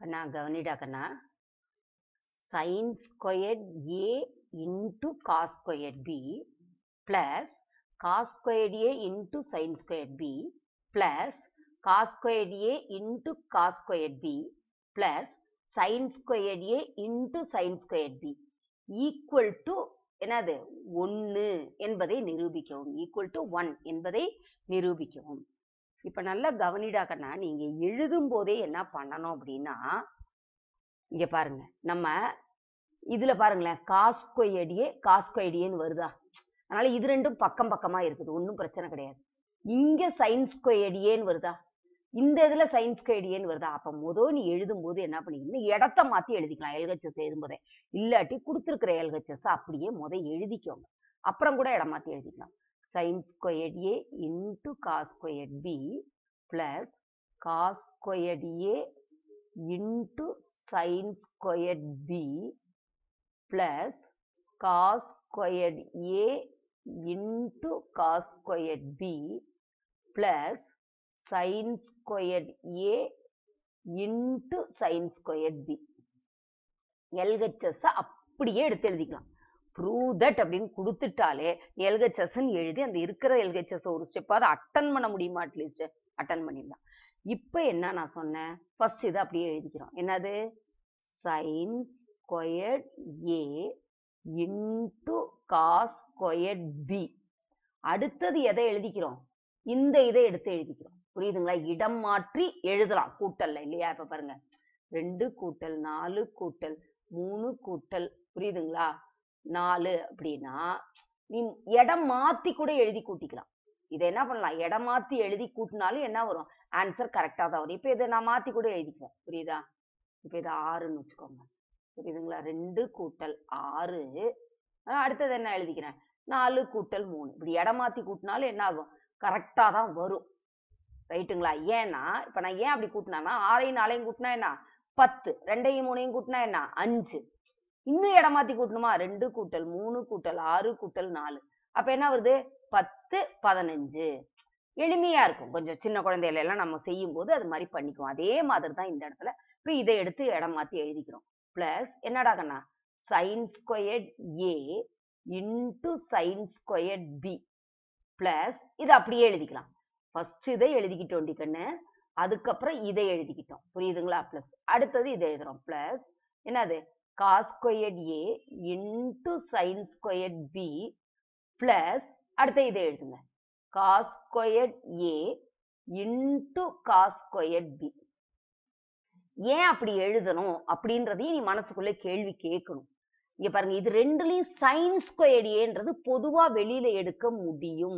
Kanna கவனிடா Kanna sin squared a into cos squared b plus cos squared a into sin squared b plus cos squared a into cos squared b plus sin squared a into sin squared b equal to என்னது ஒன்று என்பதை நிரூபிக்கவும் equal to one என்பதை நிரூபிக்கவும் இப்ப நல்லா கவனிடாக்கன்னா நீங்க எழுதும் போதே என்ன பண்ணணும் அப்படின்னா இங்க பாருங்க நம்ம இதுல பாருங்களேன் காஸ்கொயடியே காஸ்கொயடியேன்னு வருதா அதனால இது ரெண்டும் பக்கம் பக்கமா இருக்குது ஒன்றும் பிரச்சனை கிடையாது இங்க சயின்ஸ் ஸ்கொயடியேன்னு வருதா இந்த இதுல சயின்ஸ் ஸ்கொயடியேன்னு வருதா அப்ப முதல் நீ எழுதும் போது என்ன பண்ணிக்கணும் இடத்த மாத்தி எழுதிக்கலாம் எல்ஹெச்எஸ் எழுதும்போதே இல்லாட்டி கொடுத்துருக்கிற எல்ஹெச்எஸ் அப்படியே முத எழுதிக்கோங்க அப்புறம் கூட இடம் மாத்தி எழுதிக்கலாம் science squared A into cos squared B plus cos squared A into sine squared B plus cos squared A into cos squared B plus sine squared A into sine squared B LHS அப்படியே எடுத்து எழுதிக்கலாம் prove that அப்படின்னு கொடுத்துட்டாலே எல்ஹெச்எஸ்ன்னு எழுதி அந்த இருக்கிற LHS ஒரு ஸ்டெப்பாவது attend பண்ண முடியுமா அட்லீஸ்ட் அட்டன் பண்ணிடலாம் இப்போ என்ன நான் சொன்னேன் ஃபர்ஸ்ட் இதை அப்படியே எழுதிக்கிறோம் என்னது sine squared A into cos squared B அடுத்தது எதை எழுதிக்கிறோம் இந்த இதை எடுத்து எழுதிக்கிறோம் புரியுதுங்களா இடம் மாற்றி எழுதலாம் கூட்டல்ல இல்லையா இப்ப பாருங்க ரெண்டு கூட்டல் நாலு கூட்டல் மூணு கூட்டல் புரியுதுங்களா நாலு அப்படின்னா நீ இடம் மாத்தி கூட எழுதி கூட்டிக்கலாம் இதை என்ன பண்ணலாம் இடம் மாத்தி எழுதி கூட்டினாலும் என்ன வரும் ஆன்சர் கரெக்டா தான் வரும் இப்ப இதை நான் மாத்தி கூட எழுதிக்குவேன் புரியுதா இப்ப இதை ஆறுன்னு வச்சுக்கோங்க புரியுதுங்களா ரெண்டு கூட்டல் ஆறு ஆஹ் அடுத்தது என்ன எழுதிக்கிறேன் நாலு கூட்டல் மூணு இப்படி இடம் மாத்தி கூட்டினாலும் என்ன ஆகும் கரெக்டா தான் வரும் ரைட்டுங்களா ஏன்னா இப்ப நான் ஏன் அப்படி கூட்டினானா ஆறையும் நாளையும் கூட்டினா என்ன பத்து ரெண்டையும் மூணையும் கூட்டினா என்ன அஞ்சு இன்னும் இடம் மாத்தி கூட்டணுமா ரெண்டு கூட்டல் மூணு கூட்டல் ஆறு கூட்டல் நாலு அப்ப என்ன வருது பத்து பதினஞ்சு எளிமையா இருக்கும் கொஞ்சம் சின்ன குழந்தையில எல்லாம் நம்ம செய்யும் போது அது மாதிரி பண்ணிக்குவோம் அதே மாதிரி தான் இந்த இடத்துல இப்ப இதை எடுத்து இடம் மாத்தி எழுதிக்கிறோம் பிளஸ் என்னடா கண்ணா sine squared A into sine squared B plus இதை அப்படியே எழுதிக்கலாம் ஃபர்ஸ்ட் இதை எழுதிக்கிட்டோம் டி கண்ணு அதுக்கப்புறம் இதை எழுதிக்கிட்டோம் புரியுதுங்களா பிளஸ் அடுத்தது இதை எழுதுறோம் பிளஸ் என்னது cos squared A into sine squared B plus அடுத்த இதை எழுதுங்க cos squared A into cos squared B ஏன் அப்படி எழுதணும் அப்படின்றதையும் நீ மனசுக்குள்ள கேள்வி கேட்கணும் இங்க பாருங்க இது ரெண்டுலயும் சைன் ஸ்கொயர்ட் ஏன்றது பொதுவா வெளியில எடுக்க முடியும்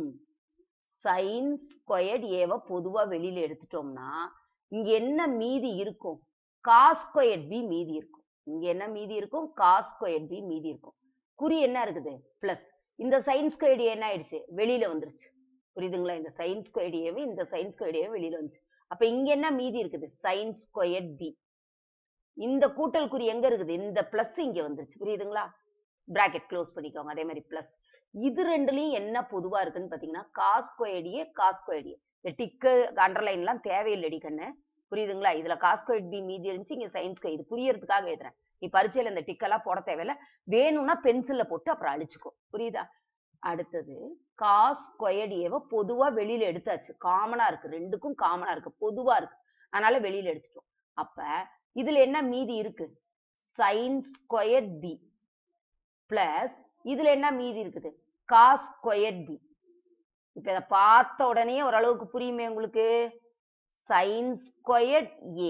சைன் ஸ்கொயர்ட் ஏவை பொதுவா வெளியில எடுத்துட்டோம்னா இங்க என்ன மீதி இருக்கும் காஸ் ஸ்கொயர்ட் பி மீதி இருக்கும் இங்க என்ன மீதி இருக்கும் காஸ் ஸ்கொயர்ட் பி மீதி இருக்கும் குறி என்ன இருக்குது பிளஸ் இந்த சைன் ஸ்கொயர்ட் என்ன ஆயிடுச்சு வெளியில வந்துருச்சு புரியுதுங்களா இந்த சைன் ஸ்கொயர்ட் ஏவு இந்த சைன் ஸ்கொயர்ட் ஏவு வெளியில வந்துச்சு அப்ப இங்க என்ன மீதி இருக்குது சைன் ஸ்கொயர்ட் பி இந்த கூட்டல் குறி எங்க இருக்குது இந்த பிளஸ் இங்க வந்துருச்சு புரியுதுங்களா பிராக்கெட் க்ளோஸ் பண்ணிக்கோங்க அதே மாதிரி பிளஸ் இது ரெண்டுலயும் என்ன பொதுவா இருக்குன்னு பாத்தீங்கன்னா காஸ் ஸ்கொயர்டியே காஸ் ஸ்கொயர்டியே இந்த டிக்கு அண்டர்லைன் எல்லாம் தேவையில்லடி கண்ணு புரியுதுங்களா இதுல காஸ் ஸ்கொயர்ட் பி மீதி இருந்துச்சு இங்க சைன் ஸ்கொயர் இது புரியறதுக்காக எழுதுறேன் நீ பரீட்சையில இந்த டிக்கெல்லாம் போட தேவையில்ல வேணும்னா பென்சில்ல போட்டு அப்புறம் அழிச்சுக்கோ புரியுதா அடுத்தது காஸ் ஸ்கொயர்ட் ஏவ பொதுவா வெளியில எடுத்தாச்சு காமனா இருக்கு ரெண்டுக்கும் காமனா இருக்கு பொதுவா இருக்கு அதனால வெளியில எடுத்துட்டோம் அப்ப இதுல என்ன மீதி இருக்கு சைன் ஸ்கொயர்ட் பி பிளஸ் இதுல என்ன மீதி இருக்குது காஸ் ஸ்கொயர்ட் பி இப்ப இதை பார்த்த உடனே ஓரளவுக்கு புரியுமே உங்களுக்கு சைன் ஸ்கொயர்ட் ஏ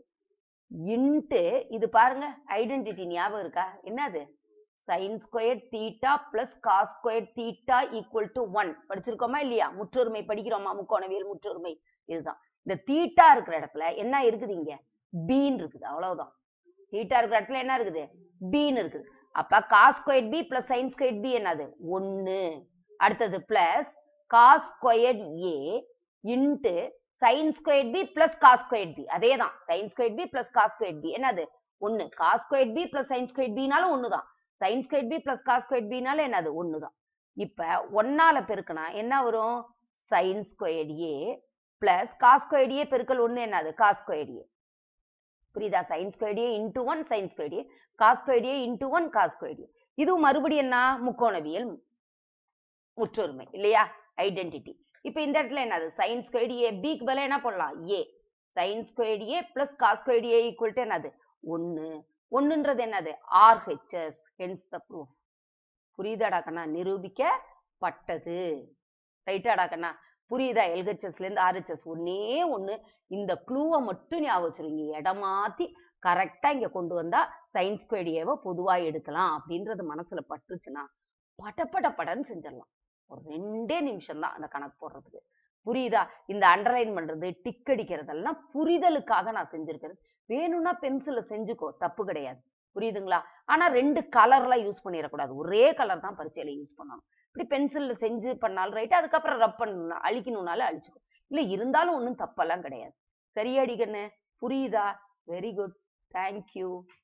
இன்ட்டு இது பாருங்க ஐடென்டிட்டி ஞாபகம் இருக்கா என்னது sine square theta plus cos square theta equal to one படிச்சிருக்கோமா இல்லையா முற்றொருமை படிக்கிறோமா முக்கோணவியல் முற்றொருமை இதுதான் இந்த தீட்டா இருக்கிற இடத்துல என்ன இருக்குது இங்க பீன் இருக்குது அவ்வளவுதான் தீட்டா இருக்கிற இடத்துல என்ன இருக்குது பீன் இருக்குது அப்ப cos square B plus sine square B என்னது ஒன்னு அடுத்தது plus cos square A into sine square B plus cos square B அதே தான் sine square B plus cos square B என்னது ஒன்னு cos square B plus sine square பினாலும் ஒண்ணுதான் sine square B plus cos square பினாலும் என்னது ஒண்ணுதான் இப்ப ஒன்னால பெருக்கினா என்ன வரும் sine square A plus cos square A பெருக்கல் ஒண்ணு என்னது காஸ் ஸ்கொயர் ஏ புரியுதா sine squared A into one sine squared A cos squared A into one cos squared A இதுவும் மறுபடியும் என்ன முக்கோணவியல் முற்றொருமை இல்லையா ஐடென்டிட்டி இப்போ இந்த இடத்துல என்னது சைன் ஸ்கொயர்ட் ஏ பிக்கு பதிலா என்ன பண்ணலாம் A sine squared A plus cos squared A equal to என்னது ஒன்னு ஒன்னுன்றது என்னது R HS hence the proof புரியுதாடா கண்ணா நிரூபிக்கப்பட்டது ரைட்டாடா கண்ணா புரியுதா எல்ஹெச்எஸ்ல இருந்து ஆர்ஹெச்எஸ் ஒன்னே ஒண்ணு இந்த க்ளூவை மட்டும் ஞாபகம் வச்சிருங்க இடம் மாத்தி கரெக்டா இங்க கொண்டு வந்தா சைன் ஸ்கொயர்ட் ஏவை பொதுவா எடுக்கலாம் அப்படின்றது மனசுல பட்டுச்சுன்னா பட பட படன்னு செஞ்சிடலாம் ஒரு ரெண்டே நிமிஷம் தான் அந்த கணக்கு போடுறதுக்கு புரியுதா இந்த அண்டர்லைன் பண்றது டிக் அடிக்கிறதெல்லாம் புரிதலுக்காக நான் செஞ்சிருக்கிறேன் வேணும்னா பென்சில செஞ்சுக்கோ தப்பு கிடையாது புரியுதுங்களா ஆனா ரெண்டு கலர்லாம் யூஸ் பண்ணிடக்கூடாது ஒரே கலர் தான் பரீட்சையில யூஸ் பண்ணணும் இப்படி பென்சில்ல செஞ்சு பண்ணாலும் ரைட் அதுக்கப்புறம் ரப் பண்ணணும் அழிக்கணும்னாலும் அழிச்சுக்கோ இல்ல இருந்தாலும் ஒன்றும் தப்பெல்லாம் கிடையாது சரியாடி கண்ணு புரியுதா வெரி குட் தேங்க்யூ